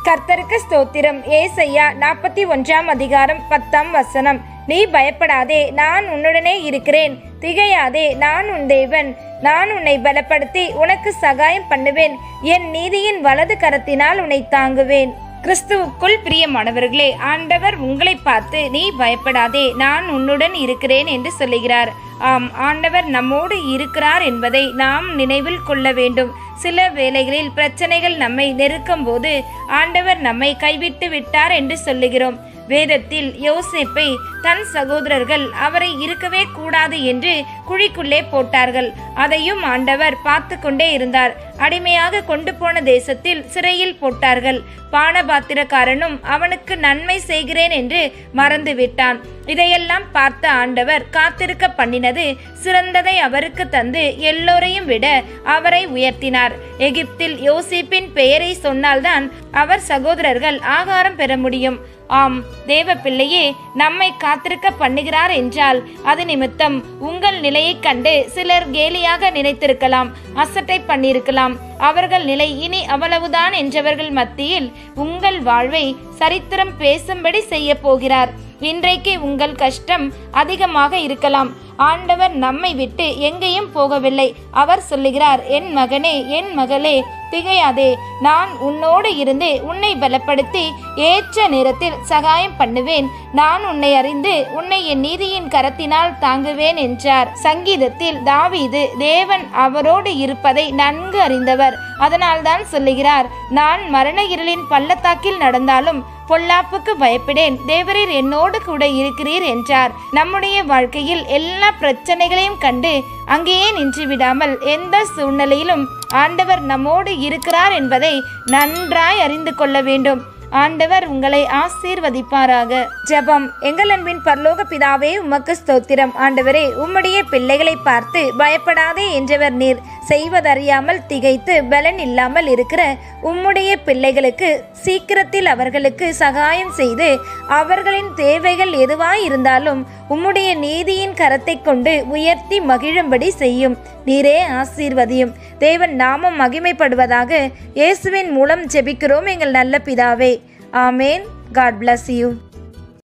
கர்த்தருக்கு ஸ்தோத்திரம் ஏசையா நாற்பத்தி ஒன்றாம் அதிகாரம் பத்தாம் வசனம் நீ பயப்படாதே நான் உன்னுடனே இருக்கிறேன் திகையாதே நான் உன் தேவன் நான் உன்னை பலப்படுத்தி உனக்கு சகாயம் பண்ணுவேன் என் நீதியின் வலது கரத்தினால் உன்னை தாங்குவேன் கிறிஸ்துவுக்குள் பிரியமானவர்களே ஆண்டவர் உங்களை பார்த்து நீ பயப்படாதே நான் உன்னுடன் இருக்கிறேன் என்று சொல்லுகிறார் ஆம் ஆண்டவர் நம்மோடு இருக்கிறார் என்பதை நாம் நினைவில் கொள்ள வேண்டும் சில வேளைகளில் பிரச்சனைகள் நம்மை நெருக்கும் போது ஆண்டவர் நம்மை கைவிட்டு விட்டார் என்று சொல்லுகிறோம் வேதத்தில் யோசேப்பை தன் சகோதரர்கள் அவரை இருக்கவே கூடாது என்று குழிக்குள்ளே போட்டார்கள் அதையும் ஆண்டவர் பார்த்து கொண்டே இருந்தார் அடிமையாக கொண்டு போன தேசத்தில் சிறையில் போட்டார்கள் பானபாத்திரக்காரனும் அவனுக்கு நன்மை செய்கிறேன் என்று மறந்து விட்டான் இதையெல்லாம் பார்த்த ஆண்டவர் காத்திருக்க பண்ணினது சிறந்ததை அவருக்கு தந்து எல்லோரையும் விட அவரை உயர்த்தினார் எகிப்தில் யோசிப்பின் பெயரை சொன்னால்தான் அவர் சகோதரர்கள் ஆகாரம் பெற முடியும் ஆம் தேவ பிள்ளையே நம்மை காத்திருக்க பண்ணுகிறார் என்றால் அது நிமித்தம் உங்கள் நிலையைக் கண்டு சிலர் கேலியாக நினைத்திருக்கலாம் அசட்டை பண்ணியிருக்கலாம் அவர்கள் நிலை இனி அவ்வளவுதான் என்றவர்கள் மத்தியில் உங்கள் வாழ்வை சரித்திரம் பேசும்படி செய்ய போகிறார் இன்றைக்கு உங்கள் கஷ்டம் அதிகமாக இருக்கலாம் ஆண்டவர் நம்மை விட்டு எங்கேயும் போகவில்லை அவர் சொல்லுகிறார் என் மகனே என் மகளே திகையாதே நான் உன்னோடு இருந்து உன்னை பலப்படுத்தி ஏற்ற நேரத்தில் சகாயம் பண்ணுவேன் நான் உன்னை அறிந்து உன்னை என் நீதியின் கரத்தினால் தாங்குவேன் என்றார் சங்கீதத்தில் தாவீது தேவன் அவரோடு இருப்பதை நன்கு அறிந்தவர் அதனால்தான் சொல்லுகிறார் நான் மரண இருளின் பள்ளத்தாக்கில் நடந்தாலும் பொல்லாப்புக்கு பயப்படேன் தேவரீர் என்னோடு கூட இருக்கிறீர் என்றார் நம்முடைய வாழ்க்கையில் எல்லா பிரச்சனைகளையும் கண்டு அங்கேயே நின்று விடாமல் எந்த சூழ்நிலையிலும் ஆண்டவர் நம்மோடு இருக்கிறார் என்பதை நன்றாய் அறிந்து கொள்ள வேண்டும் ஆண்டவர் உங்களை ஆசீர்வதிப்பாராக ஜெபம் எங்கள் அன்பின் பரலோக பிதாவே உமக்கு ஸ்தோத்திரம் ஆண்டவரே உம்முடைய பிள்ளைகளை பார்த்து பயப்படாதே என்றவர் நீர் செய்வதறியாமல் திகைத்து பலன் இல்லாமல் இருக்கிற உம்முடைய பிள்ளைகளுக்கு சீக்கிரத்தில் அவர்களுக்கு சகாயம் செய்து அவர்களின் தேவைகள் எதுவாய் இருந்தாலும் உம்முடைய நீதியின் கரத்தை கொண்டு உயர்த்தி மகிழும்படி செய்யும் நீரே ஆசீர்வதியும் தேவன் நாமம் மகிமைப்படுவதாக இயேசுவின் மூலம் ஜெபிக்கிறோம் எங்கள் நல்ல பிதாவே ஆமேன் காட் bless யூ